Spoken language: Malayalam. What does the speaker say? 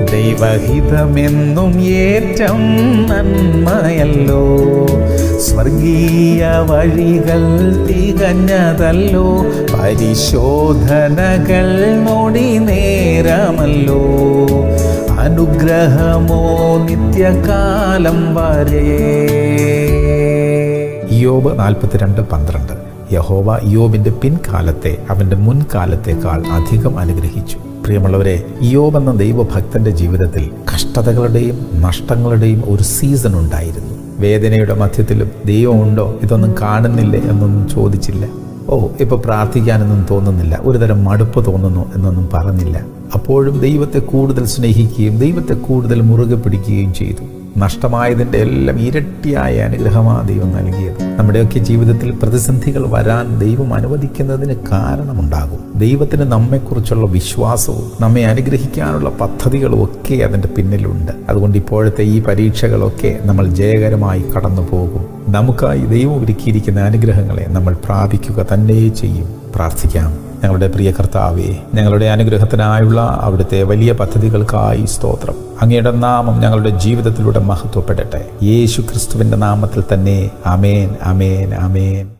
ദൈവഹിതമെന്നും ഏറ്റം നന്മയല്ലോ സ്വർഗീയ വഴികൾ തികഞ്ഞതല്ലോ പരിശോധനകൾ നൊടി നേരമല്ലോ അനുഗ്രഹമോ നിത്യകാലം വരെ യോബ് നാൽപ്പത്തിരണ്ട് പന്ത്രണ്ട് യഹോവ യോബിന്റെ പിൻകാലത്തെ അവന്റെ മുൻകാലത്തേക്കാൾ അധികം അനുഗ്രഹിച്ചു പ്രിയമുള്ളവരെ യോബ് എന്ന ദൈവഭക്തന്റെ ജീവിതത്തിൽ കഷ്ടതകളുടെയും നഷ്ടങ്ങളുടെയും ഒരു സീസൺ ഉണ്ടായിരുന്നു വേദനയുടെ മധ്യത്തിലും ദൈവമുണ്ടോ ഇതൊന്നും കാണുന്നില്ലേ എന്നൊന്നും ചോദിച്ചില്ല ഓ ഇപ്പൊ പ്രാർത്ഥിക്കാനൊന്നും തോന്നുന്നില്ല ഒരുതരം മടുപ്പ് തോന്നുന്നു എന്നൊന്നും പറഞ്ഞില്ല അപ്പോഴും ദൈവത്തെ കൂടുതൽ സ്നേഹിക്കുകയും ദൈവത്തെ കൂടുതൽ മുറുകെ പിടിക്കുകയും ചെയ്തു നഷ്ടമായതിൻ്റെ എല്ലാം ഇരട്ടിയായ അനുഗ്രഹമാണ് ദൈവം നൽകിയത് നമ്മുടെയൊക്കെ ജീവിതത്തിൽ പ്രതിസന്ധികൾ വരാൻ ദൈവം അനുവദിക്കുന്നതിന് കാരണമുണ്ടാകും ദൈവത്തിന് നമ്മെക്കുറിച്ചുള്ള വിശ്വാസവും നമ്മെ അനുഗ്രഹിക്കാനുള്ള പദ്ധതികളും ഒക്കെ അതിൻ്റെ പിന്നിലുണ്ട് അതുകൊണ്ട് ഇപ്പോഴത്തെ ഈ പരീക്ഷകളൊക്കെ നമ്മൾ ജയകരമായി കടന്നു പോകും നമുക്കായി ദൈവം ഒരുക്കിയിരിക്കുന്ന അനുഗ്രഹങ്ങളെ നമ്മൾ പ്രാപിക്കുക തന്നെ ചെയ്യും പ്രാർത്ഥിക്കാം ഞങ്ങളുടെ പ്രിയ കർത്താവേ ഞങ്ങളുടെ അനുഗ്രഹത്തിനായുള്ള അവിടുത്തെ വലിയ പദ്ധതികൾക്കായി സ്തോത്രം അങ്ങയുടെ നാമം ഞങ്ങളുടെ ജീവിതത്തിലൂടെ മഹത്വപ്പെടട്ടെ യേശു ക്രിസ്തുവിന്റെ നാമത്തിൽ തന്നെ അമേൻ അമേൻ അമേൻ